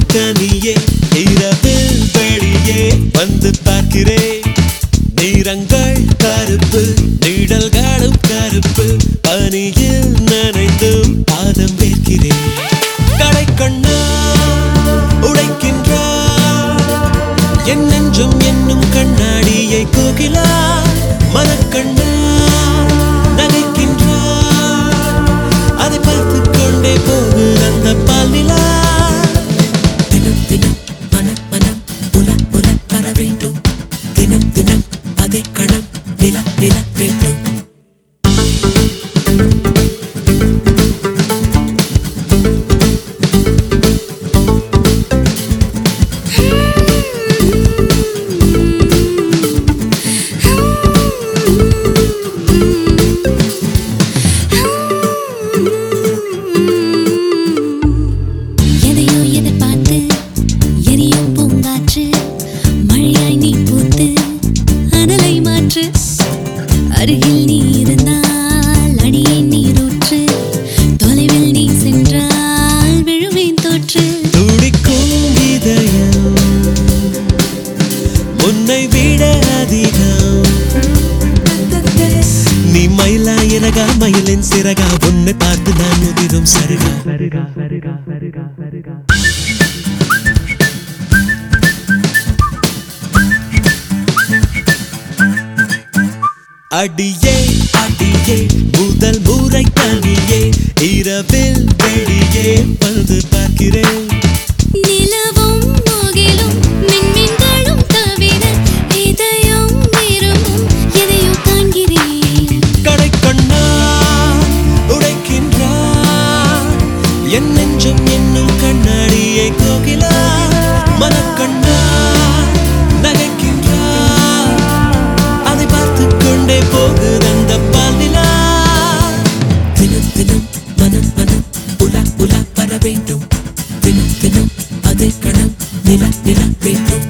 கனியே இரவில் வெளியே வந்து பார்க்கிறேன் நிறங்கள் கருப்பு நிழல்களும் கருப்பு பனியில் நனைந்து பாதம் வேர்க்கிறேன் கடைக்கண்ணா உடைக்கின்றார் என் நெஞ்சம் என்னும் கண்ணாடியை கோகிலா மனக்கண்ணா நகைக்கின்றார் அதை பார்த்துக் கொண்டே போகு அந்த பாலிலா தினம் தினம் மனம் மனம் புல புல வர வேண்டும் தினம் தினம் அதே கணம் நில நில வேண்டும் எதையோ எதிர்பார்த்து எரியும் பூங்காற்று மழையாய் நீ பூத்து அனலை மாற்று அருகில் நீ இருந்தால் அடியை நீரூற்று தொலைவில் நீ சென்றால் விழுவேன் தோற்று துடிக்கும் இதயம் உன்னை விட அதிகம் நீ மயிலா இறகா மயிலின் சிறகா உன்னை பார்த்து நான் முதிரும் சருகா சருகா சருகா சருகா சருகா அடியே அடியே முதல் முறை தனியே இரவில் வெளியே வந்து பார்க்கிறேன் நிலவும் முகிலும் மின்மின்களும் தவிர இதயம் விரும்பும் எதையோ காண்கிறேன் கடைக்கண்ணா உடைக்கின்றார் என் நெஞ்சம் என்னும் கண்ணாடியை கோகிலா மனக்கண்ணா நகைக்கின்றார் அதை பார்த்துக் கொண்டே போகுது அந்த பாலிலா தினம் தினம் மனம் மனம் புல புல வர வேண்டும் தினம் தினம் அதே கணம் நில நில வேண்டும்